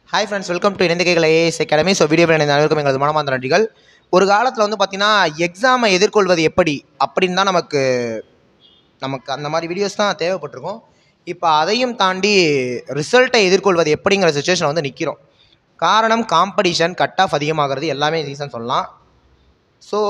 hi friends welcome to இணைந்த கைகள் as academy so video இணைந்த அனைவருக்கும் எங்களது மனமார்ந்த நன்றிகள் ஒரு காலத்தில் வந்து பார்த்தீங்கன்னா எக்ஸாமை எதிர்கொள்வது எப்படி அப்படின்னு தான் நமக்கு நமக்கு அந்த மாதிரி வீடியோஸ் தான் தேவைப்பட்டிருக்கும் இப்போ அதையும் தாண்டி ரிசல்ட்டை எதிர்கொள்வது எப்படிங்கிற சுச்சுவேஷன் வந்து நிற்கிறோம் காரணம் காம்படிஷன் கட் ஆஃப் அதிகமாகிறது எல்லாமே ரீசன் சொல்லலாம் ஸோ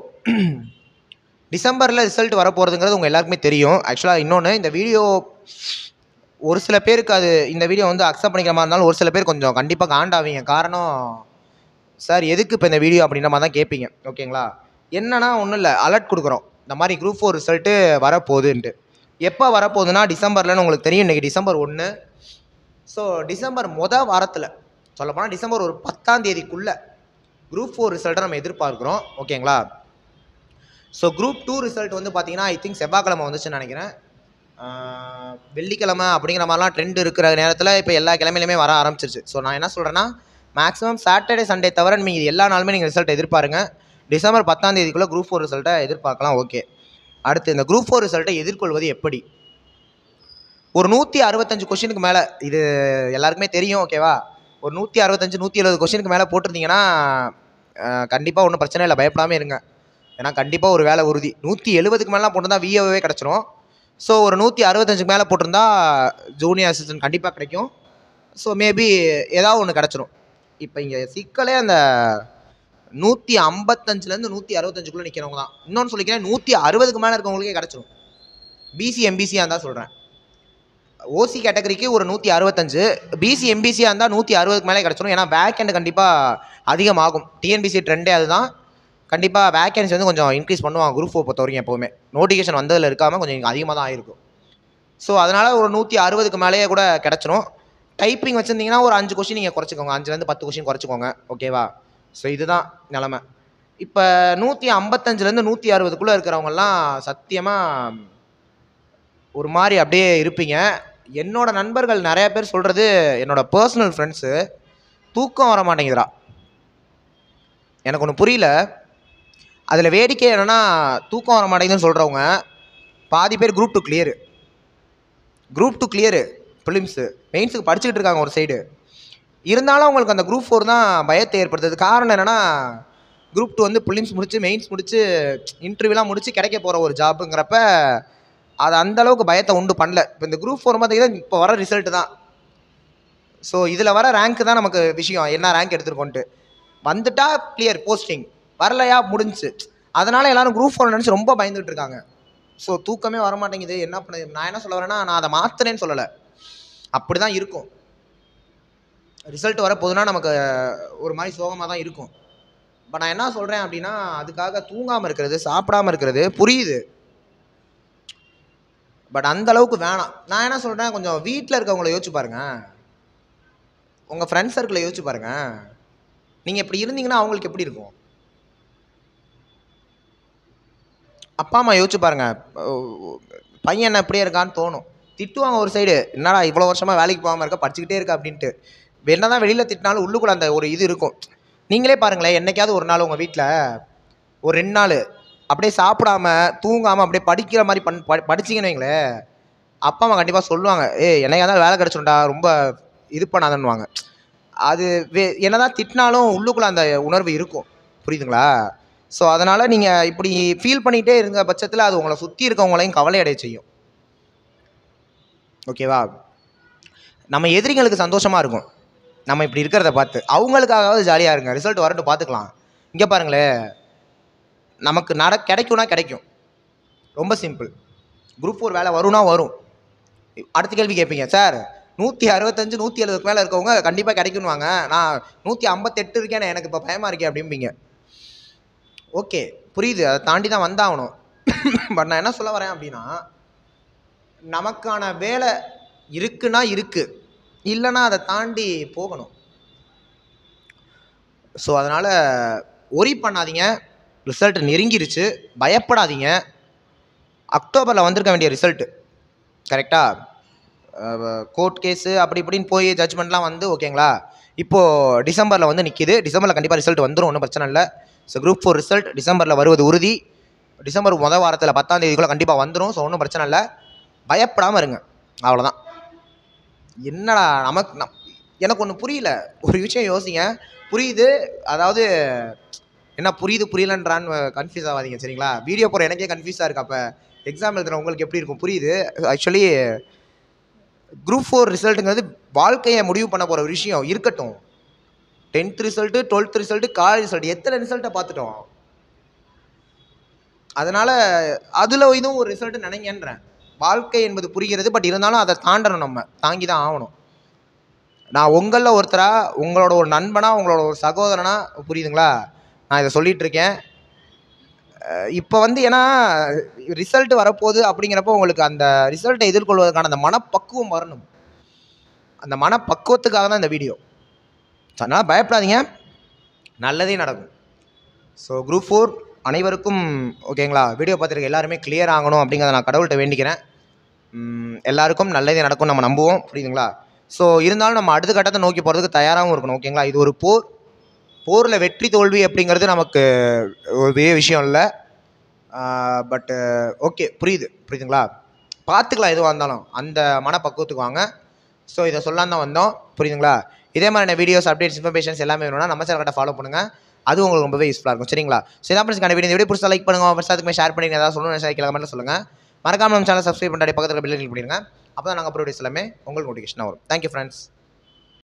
டிசம்பரில் ரிசல்ட் வரப்போகிறதுங்கிறது உங்கள் எல்லாருக்குமே தெரியும் ஆக்சுவலாக இன்னொன்று இந்த வீடியோ ஒரு சில பேருக்கு அது இந்த வீடியோ வந்து அக்செப்ட் பண்ணிக்கிற மாதிரி இருந்தாலும் ஒரு சில பேர் கொஞ்சம் கண்டிப்பாக காண்டாவீங்க காரணம் சார் எதுக்கு இப்போ இந்த வீடியோ அப்படின்ற மாதிரி தான் கேட்பீங்க ஓகேங்களா என்னன்னா ஒன்றும் இல்லை அலர்ட் கொடுக்குறோம் இந்த மாதிரி குரூப் ஃபோர் ரிசல்ட்டு வரப்போகுதுன்ட்டு எப்போ வரப்போகுதுன்னா டிசம்பர்லன்னு உங்களுக்கு தெரியும் இன்றைக்கி டிசம்பர் ஒன்று ஸோ டிசம்பர் மொதல் வாரத்தில் சொல்லப்போனால் டிசம்பர் ஒரு பத்தாம் தேதிக்குள்ளே குரூப் ஃபோர் ரிசல்ட்டை நம்ம எதிர்பார்க்குறோம் ஓகேங்களா ஸோ குரூப் டூ ரிசல்ட் வந்து பார்த்தீங்கன்னா ஐ திங்க் செவ்வாய்க்கிழமை வந்துச்சுன்னு நினைக்கிறேன் ஆஹ் வெள்ளிக்கிழமை அப்படிங்கிற மாதிரிலாம் ட்ரெண்ட் இருக்கிற நேரத்தில் இப்போ எல்லா கிழமையிலுமே வர ஆரம்பிச்சிருச்சு ஸோ நான் என்ன சொல்கிறேன்னா மேக்ஸிமம் சாட்டர்டே சண்டே தவிர நீங்கள் எல்லா நாளுமே நீங்கள் ரிசல்ட் எதிர்பாருங்க டிசம்பர் பத்தாம் தேதிக்குள்ளே குரூப் ஃபோர் ரிசல்ட்டை எதிர்பார்க்கலாம் ஓகே அடுத்து இந்த குரூப் ஃபோர் ரிசல்ட்டை எதிர்கொள்வது எப்படி ஒரு நூற்றி அறுபத்தஞ்சு கொஷினுக்கு மேலே இது எல்லாருக்குமே தெரியும் ஓகேவா ஒரு நூற்றி அறுபத்தஞ்சு நூற்றி எழுபது கொஷினுக்கு மேலே போட்டிருந்தீங்கன்னா கண்டிப்பாக ஒன்றும் பிரச்சனை இல்லை பயப்படாமல் இருங்க ஏன்னா கண்டிப்பாக ஒரு வேலை உறுதி நூற்றி எழுபதுக்கு மேலாம் போட்டிருந்தா விஏவே கிடச்சிரும் ஸோ ஒரு நூற்றி அறுபத்தஞ்சுக்கு மேலே போட்டிருந்தா ஜூனியர் அசிஸ்டன்ட் கண்டிப்பாக கிடைக்கும் ஸோ மேபி ஏதாவது ஒன்று கிடச்சிரும் இப்போ இங்கே சிக்கலே அந்த நூற்றி ஐம்பத்தஞ்சுலேருந்து நூற்றி அறுபத்தஞ்சுக்குள்ளே நிற்கிறவங்க தான் இன்னொன்று சொல்லிக்கிறேன் நூற்றி அறுபதுக்கு மேலே இருக்கவங்களுக்கே கிடச்சிரும் பிசி எம்பிசியாக இருந்தால் சொல்கிறேன் ஓசி கேட்டகரிக்கு ஒரு நூற்றி அறுபத்தஞ்சு பிசி எம்பிசியாக இருந்தால் நூற்றி அறுபதுக்கு மேலே கிடச்சிரும் ஏன்னா வேக்கண்ட் கண்டிப்பாக அதிகமாகும் டிஎன்பிசி ட்ரெண்டே அதுதான் கண்டிப்பாக வேக்கன்சி வந்து கொஞ்சம் இன்க்ரீஸ் பண்ணுவாங்க குரூப் ஃபோர் பொறுத்த வரைக்கும் எப்போவுமே நோட்டிஃபிகேஷன் வந்ததில் இருக்காமல் கொஞ்சம் அதிகமாக தான் ஆயிருக்கும் ஸோ அதனால் ஒரு நூற்றி அறுபதுக்கு மேலேயே கூட கிடச்சிரும் டைப்பிங் வச்சுருந்தீங்கன்னா ஒரு அஞ்சு கொஷின் நீங்கள் குறைச்சிக்கோங்க அஞ்சுலேருந்து பத்து கொஷின் குறைச்சிக்கோங்க ஓகேவா ஸோ இதுதான் நிலமை இப்போ நூற்றி ஐம்பத்தஞ்சுலேருந்து நூற்றி அறுபதுக்குள்ளே இருக்கிறவங்கெல்லாம் சத்தியமாக ஒரு மாதிரி அப்படியே இருப்பீங்க என்னோட நண்பர்கள் நிறைய பேர் சொல்கிறது என்னோட பர்சனல் ஃப்ரெண்ட்ஸு தூக்கம் வர மாட்டேங்குதுடா எனக்கு ஒன்று புரியல அதில் வேடிக்கை என்னென்னா தூக்கம் வர மாட்டேங்குதுன்னு சொல்கிறவங்க பாதி பேர் group two clear group two clear prelims மெயின்ஸுக்கு படிச்சுக்கிட்டு இருக்காங்க ஒரு சைடு இருந்தாலும் அவங்களுக்கு அந்த குரூப் ஃபோர் தான் பயத்தை ஏற்படுத்துது காரணம் என்னென்னா குரூப் டூ வந்து ப்ரிலிம்ஸ் முடிச்சு மெயின்ஸ் முடிச்சு இன்டர்வியூலாம் முடிச்சு கிடைக்க போகிற ஒரு ஜாப்புங்கிறப்ப அது அந்த அளவுக்கு பயத்தை உண்டு பண்ணல இப்போ இந்த குரூப் ஃபோர் பார்த்தீங்கன்னா இப்போ வர ரிசல்ட்டு தான் ஸோ இதில் வர ரேங்க் தான் நமக்கு விஷயம் என்ன ரேங்க் எடுத்துருக்கோன்ட்டு வந்துட்டா கிளியர் போஸ்டிங் வரலையா முடிஞ்சுச்சு அதனால் எல்லாரும் குரூப் ஃபோர் நினச்சி ரொம்ப பயந்துட்டு இருக்காங்க ஸோ தூக்கமே வர மாட்டேங்குது என்ன பண்ண நான் என்ன சொல்ல வரேன்னா நான் அதை மாற்றுறேன்னு சொல்லலை அப்படி தான் இருக்கும் ரிசல்ட் வரப்போகுதுன்னா நமக்கு ஒரு மாதிரி சோகமாக தான் இருக்கும் பட் நான் என்ன சொல்கிறேன் அப்படின்னா அதுக்காக தூங்காமல் இருக்கிறது சாப்பிடாம இருக்கிறது புரியுது பட் அந்த அளவுக்கு வேணாம் நான் என்ன சொல்கிறேன் கொஞ்சம் வீட்டில் இருக்கவங்கள யோசிச்சு பாருங்க உங்கள் ஃப்ரெண்ட்ஸ் சர்க்கிளை யோசிச்சு பாருங்க நீங்கள் இப்படி இருந்தீங்கன்னா அவங்களுக்கு எப்படி இருக்கும் அப்பா அம்மா யோசிச்சு பாருங்க அஹ் பையன் என்ன இப்படியே இருக்கான்னு தோணும் திட்டுவாங்க ஒரு சைடு என்னடா இவ்வளோ வருஷமாக வேலைக்கு போகாமல் இருக்க படிச்சுக்கிட்டே இருக்க அப்படின்ட்டு என்ன தான் வெளியில் திட்டினாலும் உள்ளுக்குள்ள அந்த ஒரு இது இருக்கும் நீங்களே பாருங்களேன் என்னைக்காவது ஒரு நாள் உங்கள் வீட்டில் ஒரு ரெண்டு நாள் அப்படியே சாப்பிடாம தூங்காமல் அப்படியே படிக்கிற மாதிரி பண் ப படிச்சிங்கன்னு வைங்களேன் அப்பா அம்மா கண்டிப்பாக சொல்லுவாங்க ஏ என்னைக்கா இருந்தாலும் வேலை கிடச்சிடும்டா ரொம்ப இது பண்ணாதன்னுவாங்க அது வே என்னதான் திட்டினாலும் உள்ளுக்குள்ளே அந்த உணர்வு இருக்கும் புரியுதுங்களா ஸோ அதனால் நீங்கள் இப்படி ஃபீல் பண்ணிகிட்டே இருந்த பட்சத்தில் அது உங்களை சுற்றி இருக்கவங்களையும் கவலை அடைய செய்யும் ஓகேவா நம்ம எதிரிங்களுக்கு சந்தோஷமாக இருக்கும் நம்ம இப்படி இருக்கிறத பார்த்து அவங்களுக்காகவாவது ஜாலியாக இருங்க ரிசல்ட் வரட்டும் பார்த்துக்கலாம் இங்கே பாருங்களேன் நமக்கு நட கிடைக்கும்னா கிடைக்கும் ரொம்ப சிம்பிள் குரூப் ஃபோர் வேலை வரும்னா வரும் அடுத்த கேள்வி கேட்பீங்க சார் நூற்றி அறுபத்தஞ்சு நூற்றி எழுபதுக்கு மேலே இருக்கவங்க கண்டிப்பாக கிடைக்கும்வாங்க நான் நூற்றி ஐம்பத்தெட்டு இருக்கேன் எனக்கு இப்போ பயமாக இருக்கேன் அப்படிம்பீங்க ஓகே புரியுது அதை தாண்டி தான் வந்தாகணும் பட் நான் என்ன சொல்ல வரேன் அப்படின்னா நமக்கான வேலை இருக்குன்னா இருக்கு இல்லைன்னா அதை தாண்டி போகணும் ஸோ அதனால் ஒரி பண்ணாதீங்க ரிசல்ட் நெருங்கிருச்சு பயப்படாதீங்க அக்டோபரில் வந்திருக்க வேண்டிய ரிசல்ட்டு கரெக்டாக கோர்ட் கேஸு அப்படி இப்படின்னு போய் ஜட்ஜ்மெண்ட்லாம் வந்து ஓகேங்களா இப்போது டிசம்பரில் வந்து நிற்கிது டிசம்பரில் கண்டிப்பாக ரிசல்ட் வந்துடும் ஒன்றும் பிரச்சனை இல்லை ஸோ குரூப் ஃபோர் ரிசல்ட் டிசம்பரில் வருவது உறுதி டிசம்பர் மொதல் வாரத்தில் பத்தாம் தேதிக்குள்ளே கண்டிப்பாக வந்துடும் ஸோ ஒன்றும் பிரச்சனை இல்லை பயப்படாமல் இருங்க அவ்வளோதான் என்னடா நமக்கு நம் எனக்கு ஒன்று புரியல ஒரு விஷயம் யோசிங்க புரியுது அதாவது என்ன புரியுது புரியலன்றான்னு கன்ஃபியூஸ் ஆகாதீங்க சரிங்களா வீடியோ போகிற எனக்கே கன்ஃபியூஸாக இருக்கு அப்போ எக்ஸாம் எழுதுற உங்களுக்கு எப்படி இருக்கும் புரியுது ஆக்சுவலி குரூப் ஃபோர் ரிசல்ட்டுங்கிறது வாழ்க்கையை முடிவு பண்ண போகிற ஒரு விஷயம் இருக்கட்டும் tenth result twelfth result college result எத்தனை ரிசல்ட்டை பார்த்துட்டோம் அதனால் அதில் இதுவும் ஒரு ரிசல்ட்டு நினைங்கன்றேன் வாழ்க்கை என்பது புரிகிறது பட் இருந்தாலும் அதை தாண்டணும் நம்ம தாங்கி தான் ஆகணும் நான் உங்களில் ஒருத்தராக உங்களோட ஒரு நண்பனாக உங்களோட ஒரு சகோதரனா புரியுதுங்களா நான் இதை சொல்லிட்டு இருக்கேன் இப்போ வந்து ஏன்னா ரிசல்ட் வரப்போகுது அப்படிங்கிறப்போ உங்களுக்கு அந்த ரிசல்ட்டை எதிர்கொள்வதற்கான அந்த மனப்பக்குவம் வரணும் அந்த மனப்பக்குவத்துக்காக தான் இந்த வீடியோ அதனால் பயப்படாதீங்க நல்லதே நடக்கும் ஸோ குரூப் ஃபோர் அனைவருக்கும் ஓகேங்களா வீடியோ பார்த்துருக்க எல்லாருமே கிளியர் ஆகணும் அப்படிங்கிறத நான் கடவுள்கிட்ட வேண்டிக்கிறேன் ம், எல்லாருக்கும் நல்லதே நடக்கும் நம்ம நம்புவோம் புரியுதுங்களா ஸோ இருந்தாலும் நம்ம அடுத்த கட்டத்தை நோக்கி போகிறதுக்கு தயாராகவும் இருக்கணும் ஓகேங்களா இது ஒரு போர் போரில் வெற்றி தோல்வி அப்படிங்கிறது நமக்கு ஒரு பெரிய விஷயம் இல்லை பட்டு ஓகே புரியுது புரியுதுங்களா பார்த்துக்கலாம் எதுவாக இருந்தாலும் அந்த மனப்பக்குவத்துக்கு வாங்க ஸோ இதை சொல்லாம தான் வந்தோம் புரியுதுங்களா இதே மாதிரியான வீடியோஸ் அப்டேட்ஸ் இன்ஃபர்மேஷன்ஸ் எல்லாமே வேணும்னா நம்ம சேனல் கட்ட ஃபாலோ பண்ணுங்கள் அது உங்களுக்கு ரொம்பவே யூஸ்ஃபுல்லாக இருக்கும் சரிங்களா ஸோ இதான் ஃப்ரெண்ட்ஸ் வீடியோ இந்த வீடியோ பிடிச்சா லைக் பண்ணுங்க ஃப்ரெண்ட்ஸ் அதுக்கு ஷேர் பண்ணி ஏதாவது சொல்லணும் நினைச்சா கமெண்ட்டில் சொல்லுங்கள் மறக்காம நம்ம சேனல் சப்ஸ்கிரைப் பண்ணி பக்கத்தில் பில்லிங் பண்ணிடுங்க அப்போ தான் நாங்கள் அப்ரோடிஸ் எல்லாமே உங்களுக்கு நோட்டிஃபிகேஷன் வரும் தேங்க்யூ ஃப்ரெண்ட்ஸ்